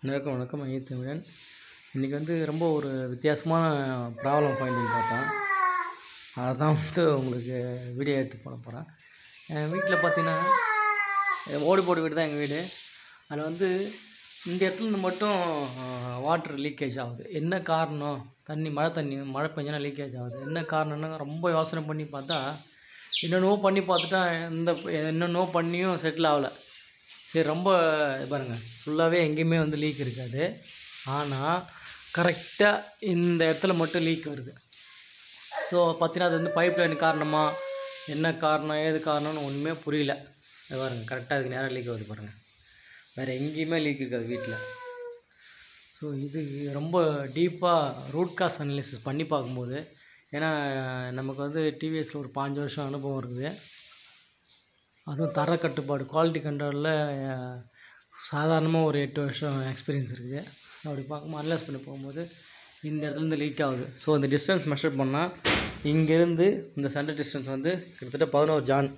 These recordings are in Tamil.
அனைவருக்கும் வணக்கம் ஐய தமிழன் இன்றைக்கி வந்து ரொம்ப ஒரு வித்தியாசமான ப்ராப்ளம் பாயிண்ட் பண்ணி பார்த்தேன் அதை தான் வந்து உங்களுக்கு வீடியோ எடுத்து போட போகிறேன் என் வீட்டில் பார்த்தீங்கன்னா ஓடி போடு வீடு தான் எங்கள் வீடு அதில் வந்து இந்த இடத்துல இருந்து மட்டும் வாட்டர் லீக்கேஜ் ஆகுது என்ன காரணம் தண்ணி மழை தண்ணி மழை பெஞ்சனா லீக்கேஜ் ஆகுது என்ன காரணம்னு ரொம்ப யோசனை பண்ணி பார்த்தா என்னென்னவோ பண்ணி பார்த்துட்டா இந்த என்னென்னவோ பண்ணியும் செட்டில் ஆகலை சரி ரொம்ப இது பாருங்கள் ஃபுல்லாகவே எங்கேயுமே வந்து லீக் இருக்காது ஆனால் கரெக்டாக இந்த இடத்துல மட்டும் லீக் வருது ஸோ பார்த்தீங்கன்னா அது வந்து பைப் லைன் காரணமா என்ன காரணம் ஏது காரணம்னு ஒன்றுமே புரியல இது பாருங்க கரெக்டாக அதுக்கு நேரம் லீக் வருது பாருங்கள் வேறு எங்கேயுமே லீக் இருக்காது வீட்டில் ஸோ இது ரொம்ப டீப்பாக ரூட் காஸ் அனாலிசிஸ் பண்ணி பார்க்கும்போது ஏன்னா நமக்கு வந்து டிவிஎஸில் ஒரு பாஞ்சு வருஷம் அனுபவம் இருக்குது அதுவும் தர கட்டுப்பாடு குவாலிட்டி கண்ட்ரோலில் சாதாரணமாக ஒரு எட்டு வருஷம் எக்ஸ்பீரியன்ஸ் இருக்குது அப்படி பார்க்கும்போது அனலைஸ் பண்ணி போகும்போது இந்த இடத்துலேருந்து லீக் ஆகுது ஸோ இந்த டிஸ்டன்ஸ் மெஷர் பண்ணால் இங்கேருந்து இந்த சென்டர் டிஸ்டன்ஸ் வந்து கிட்டத்தட்ட பதினோரு ஜான்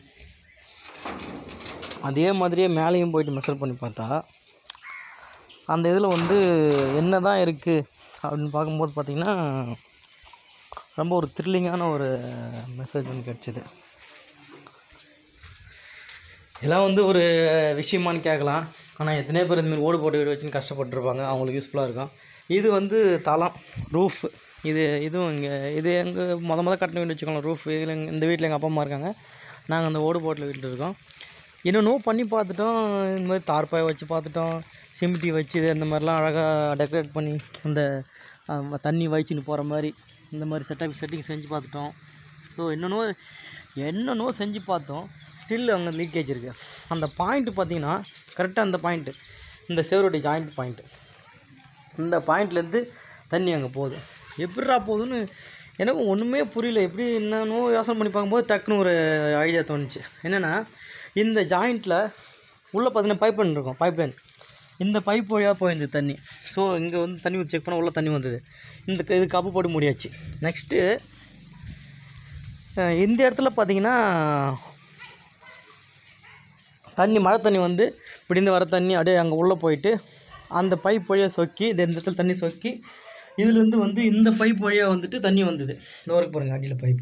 அதே மாதிரியே மேலேயும் போயிட்டு மெஷர் பண்ணி பார்த்தா அந்த இதில் வந்து என்ன தான் இருக்குது அப்படின்னு பார்க்கும்போது பார்த்திங்கன்னா ரொம்ப ஒரு த்ரில்லிங்கான ஒரு மெசேஜ் ஒன்று கிடச்சிது இதெல்லாம் வந்து ஒரு விஷயமான்னு கேட்கலாம் ஆனால் எத்தனையோ பேர் இந்தமாதிரி ஓடு போட்டு வீடு வச்சுன்னு கஷ்டப்பட்டுருப்பாங்க அவங்களுக்கு யூஸ்ஃபுல்லாக இருக்கும் இது வந்து தளம் ரூஃப் இது இதுவும் இங்கே இது எங்கள் மொத மொதல் கட்டின வீடு வச்சுக்கலாம் ரூஃப் இதில் எங்க- இந்த வீட்டில் எங்கள் அப்பா அம்மா இருக்காங்க நாங்கள் அந்த ஓடு போட்டில் வீட்டில் இருக்கோம் என்னென்னோ பண்ணி பார்த்துட்டோம் இந்த மாதிரி தார்பாய் வச்சு பார்த்துட்டோம் சிமிட்டி வச்சு இது இந்த மாதிரிலாம் அழகாக டெக்கரேட் பண்ணி அந்த அஹ், தண்ணி வச்சுன்னு போகிற மாதிரி இந்த மாதிரி செட்டப் செட்டிங் செஞ்சு பார்த்துட்டோம் ஸோ என்னென்னோ என்னென்னோ செஞ்சு பார்த்தோம் ஸ்டில் அங்கே லீக்கேஜ் இருக்குது அந்த பாயிண்ட்டு பார்த்தீங்கன்னா கரெக்டாக அந்த பாயிண்ட்டு இந்த சேவரோடைய ஜாயிண்ட் பாயிண்ட்டு இந்த பாயிண்ட்லேருந்து தண்ணி அங்கே போகுது எப்படிடா போகுதுன்னு எனக்கு ஒன்றுமே புரியல எப்படி என்னன்னோ யோசனை பண்ணி பார்க்கும்போது டக்குன்னு ஒரு ஐடியா தோணுச்சு என்னென்னா இந்த ஜாயிண்ட்டில் உள்ளே பார்த்தீங்கன்னா பைப் லைன் இருக்கும் பைப் லைன் இந்த பைப் வழியாக போயிருந்தது தண்ணி ஸோ இங்கே வந்து தண்ணி ஊற்றி செக் பண்ணால் உள்ள தண்ணி வந்தது இந்த க- இது கப்பு போட்டு முடியாச்சு நெக்ஸ்ட்டு இந்த இடத்துல பார்த்தீங்கன்னா தண்ணி மழை தண்ணி வந்து இப்படிந்து வர தண்ணி அப்படியே அங்கே உள்ளே போயிட்டு அந்த பைப் வழியாக சொக்கி இந்த இந்த இடத்துல தண்ணி சொக்கி இதுலேருந்து வந்து இந்த பைப் வழியாக வந்துட்டு தண்ணி வந்தது இந்த வரைக்கும் பாருங்கள் அடியில் பைப்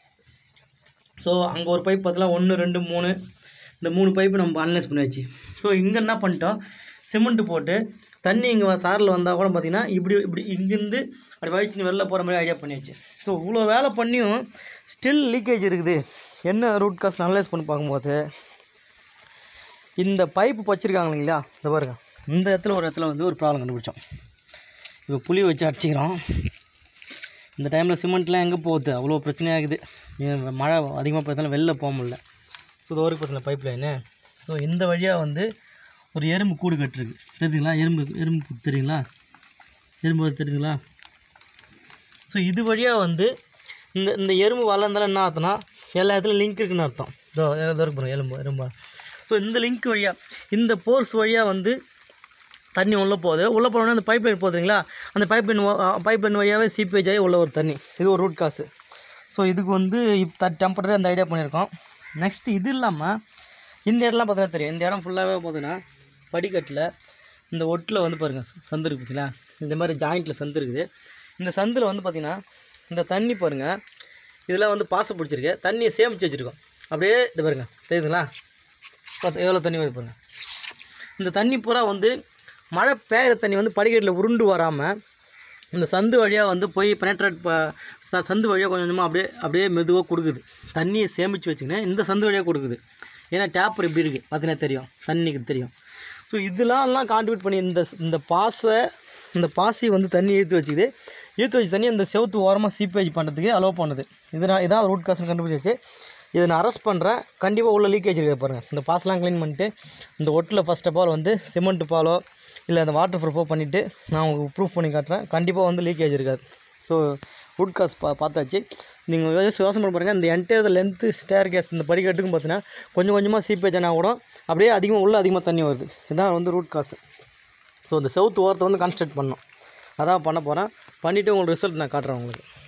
ஸோ அங்கே ஒரு பைப் பார்த்தீங்கன்னா ஒன்று ரெண்டு மூணு இந்த மூணு பைப்பு நம்ம அனலைஸ் பண்ணியாச்சு ஸோ இங்கே என்ன பண்ணிட்டோம் சிமெண்ட்டு போட்டு தண்ணி இங்கே சாரில் வந்தால் கூட பார்த்தீங்கன்னா இப்படி இப்படி இங்கேருந்து அப்படி வழிச்சுன்னு வெளில போகிற மாதிரி ஐடியா பண்ணியாச்சு ஸோ இவ்வளோ வேலை பண்ணியும் ஸ்டில் லீக்கேஜ் இருக்குது என்ன ரூட் காஸ் அனலைஸ் பண்ணி பார்க்கும்போது இந்த பைப்பு வச்சுருக்காங்க இல்லைங்களா இந்த பாருங்க இந்த இடத்துல ஒரு இடத்துல வந்து ஒரு ப்ராப்ளம் கண்டுபிடிச்சோம் இப்போ புளி வச்சு அடிச்சிக்கிறோம் இந்த டைமில் சிமெண்ட்லாம் எங்கே போகுது அவ்வளோ பிரச்சனையாகுது ஏன் மழை அதிகமாக பெய்தாலும் வெளில போக முடியல ஸோ இது வரைக்கும் பார்த்தீங்களா பைப் லைனு ஸோ இந்த வழியாக வந்து ஒரு எறும்பு கூடு கட்டுருக்கு தெரியுதுங்களா எறும்பு எறும்பு தெரியுங்களா எறும்பு தெரியுதுங்களா ஸோ இது வழியாக வந்து இந்த இந்த எறும்பு வளர்ந்தாலும் என்ன அர்த்தம்னா எல்லா இடத்துலையும் லிங்க் இருக்குன்னு அர்த்தம் இதோ இதோ இருக்கு பாருங்க எலும்பு எறும்பு ஸோ இந்த லிங்க் வழியாக இந்த போர்ஸ் வழியாக வந்து தண்ணி உள்ளே போகுது உள்ளே போனோடனே அந்த பைப் லைன் போகுதுங்களா அந்த பைப் லைன் பைப் லைன் வழியாகவே சீப்பேஜ் ஆகி உள்ள ஒரு தண்ணி இது ஒரு ரூட் காசு ஸோ இதுக்கு வந்து இப்போ டெம்பரரி அந்த ஐடியா பண்ணியிருக்கோம் நெக்ஸ்ட் இது இல்லாமல் இந்த இடம்லாம் பார்த்தீங்கன்னா தெரியும் இந்த இடம் ஃபுல்லாகவே பார்த்தீங்கன்னா படிக்கட்டில் இந்த ஒட்டில் வந்து பாருங்கள் சந்து இருக்குது பார்த்தீங்களா இந்த மாதிரி ஜாயிண்ட்டில் சந்து இருக்குது இந்த சந்தில் வந்து பார்த்திங்கன்னா இந்த தண்ணி பாருங்கள் இதெல்லாம் வந்து பாசை பிடிச்சிருக்கு தண்ணியை சேமித்து வச்சுருக்கோம் அப்படியே இது பாருங்கள் தெரியுதுங்களா பார்த்து எவ்வளோ தண்ணி வருது பாருங்கள் இந்த தண்ணி பூரா வந்து மழை பெய்கிற தண்ணி வந்து படிக்கட்டில் உருண்டு வராமல் இந்த சந்து வழியாக வந்து போய் பெனட்ரேட் சந்து வழியாக கொஞ்சம் கொஞ்சமாக அப்படியே அப்படியே மெதுவாக கொடுக்குது தண்ணியை சேமித்து வச்சுக்கின்னு இந்த சந்து வழியாக கொடுக்குது ஏன்னா டேப்பர் எப்படி இருக்குது பார்த்தீங்கன்னா தெரியும் தண்ணிக்கு தெரியும் ஸோ இதெல்லாம் எல்லாம் கான்ட்ரிபியூட் பண்ணி இந்த இந்த பாசை இந்த பாசி வந்து தண்ணி இழுத்து வச்சுக்குது இழுத்து வச்சு தண்ணி அந்த செவுத்து ஓரமாக சீப்பேஜ் பண்ணுறதுக்கு அலோவ் பண்ணுது இதனால் இதான் ரூட் காசுன்னு கண்டுபிடிச்சாச்சு இதை நான் அரெஸ்ட் பண்ணுறேன் கண்டிப்பாக உள்ள லீக்கேஜ் இருக்க பாருங்கள் இந்த பாஸ்லாம் க்ளீன் பண்ணிட்டு இந்த ஒட்டில் ஃபர்ஸ்ட் ஆஃப் ஆல் வந்து சிமெண்ட் பாலோ இல்லை அந்த வாட்டர் ப்ரூஃபோ பண்ணிவிட்டு நான் உங்களுக்கு ப்ரூஃப் பண்ணி காட்டுறேன் கண்டிப்பாக வந்து லீக்கேஜ் இருக்காது ஸோ ரூட் காஸ் பா பார்த்தாச்சு நீங்கள் யோசி- யோசனை பண்ணி பாருங்கள் இந்த என்டையர் லென்த்து ஸ்டேர் கேஸ் இந்த படிக்கட்டுக்கும் பார்த்தீங்கன்னா கொஞ்சம் கொஞ்சமாக சீப்பேஜ் ஆனால் கூட அப்படியே அதிகமாக உள்ள அதிகமாக தண்ணி வருது இதுதான் வந்து ரூட் காசு ஸோ இந்த செவுத்து ஓரத்தை வந்து கன்ஸ்ட்ரக்ட் பண்ணோம் அதான் பண்ண போகிறேன் பண்ணிவிட்டு உங்களுக்கு ரிசல்ட் நான் காட்டுறேன் உங்களுக்கு